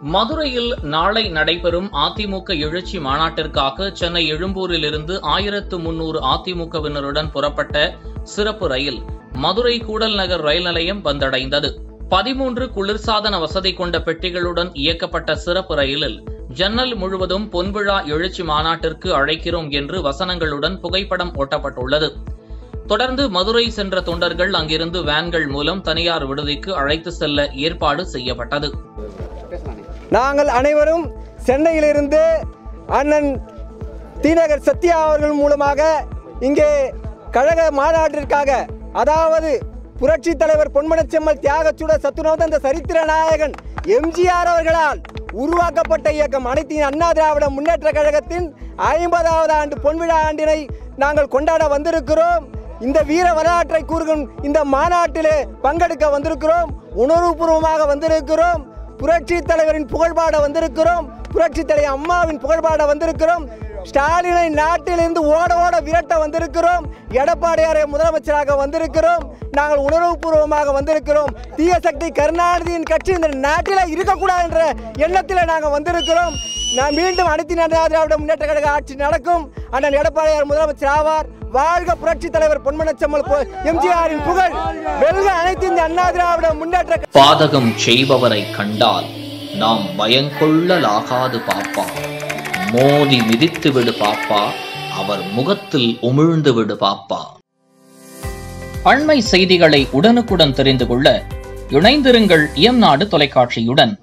மதுரையில் நாளை நடைபெறும் அதிமுக எழுச்சி மாநாட்டிற்காக சென்னை எழும்பூரில் இருந்து ஆயிரத்து முன்னூறு அதிமுகவினருடன் புறப்பட்ட சிறப்பு ரயில் மதுரை கூடல் நகர் ரயில் நிலையம் வந்தடைந்தது பதிமூன்று குளிர்சாதன வசதி கொண்ட பெட்டிகளுடன் இயக்கப்பட்ட சிறப்பு ரயிலில் ஜன்னல் முழுவதும் பொன்விழா எழுச்சி மாநாட்டிற்கு அழைக்கிறோம் என்று வசனங்களுடன் புகைப்படம் ஒட்டப்பட்டுள்ளது தொடர்ந்து மதுரை சென்ற தொண்டர்கள் அங்கிருந்து வேன்கள் மூலம் தனியார் விடுதிக்கு அழைத்து செல்ல ஏற்பாடு செய்யப்பட்டது நாங்கள் அனைவரும் சென்னையிலிருந்து அண்ணன் தீநகர் சத்யா அவர்கள் மூலமாக இங்கே கழக மாநாட்டிற்காக அதாவது புரட்சி தலைவர் பொன்மனச்செம்மல் தியாகச்சூட சத்துணவந்த இந்த சரித்திர நாயகன் எம்ஜிஆர் அவர்களால் உருவாக்கப்பட்ட இயக்கம் அனைத்து அண்ணா திராவிட முன்னேற்ற கழகத்தின் ஐம்பதாவது ஆண்டு பொன்விழா ஆண்டினை நாங்கள் கொண்டாட வந்திருக்கிறோம் இந்த வீர வரலாற்றை கூறுகும் இந்த மாநாட்டிலே பங்கெடுக்க வந்திருக்கிறோம் உணர்வுபூர்வமாக வந்திருக்கிறோம் புரட்சி தலைவரின் புகழ்பாட வந்திருக்கிறோம் புரட்சி தலைவர் அம்மாவின் புகழ்பாட வந்திருக்கிறோம் ஸ்டாலினை நாட்டிலிருந்து ஓட ஓட விரட்ட வந்திருக்கிறோம் எடப்பாடியாரை முதலமைச்சராக வந்திருக்கிறோம் நாங்கள் உணர்வுபூர்வமாக வந்திருக்கிறோம் தீய சக்தி கருணாநிதியின் கட்சி இந்த நாட்டில் இருக்கக்கூடாது என்ற எண்ணத்தில் நாங்கள் வந்திருக்கிறோம் நான் மீண்டும் அனைத்து அண்ணா திராவிட முன்னேற்ற கழக ஆட்சி நடக்கும் அண்ணன் எடப்பாடியார் முதலமைச்சர் ஆவார் வாழ்க புரட்சி தலைவர் பொன்மனச்செம்மல் பு- எம்ஜிஆரின் புகழ் வெல்க அனைத்து இந்த அண்ணா திராவிட முன்னேற்ற க- பாதகம் செய்பவரை கண்டால் நாம் பயங்கொள்ளலாகாது பாப்பா மோதி மிதித்து விடு பாப்பா அவர் முகத்தில் உமிழ்ந்து விடு பாப்பா அண்மை செய்திகளை உடனுக்குடன் தெரிந்து கொள்ள இணைந்திருங்கள் எம் நாடு தொலைக்காட்சியுடன்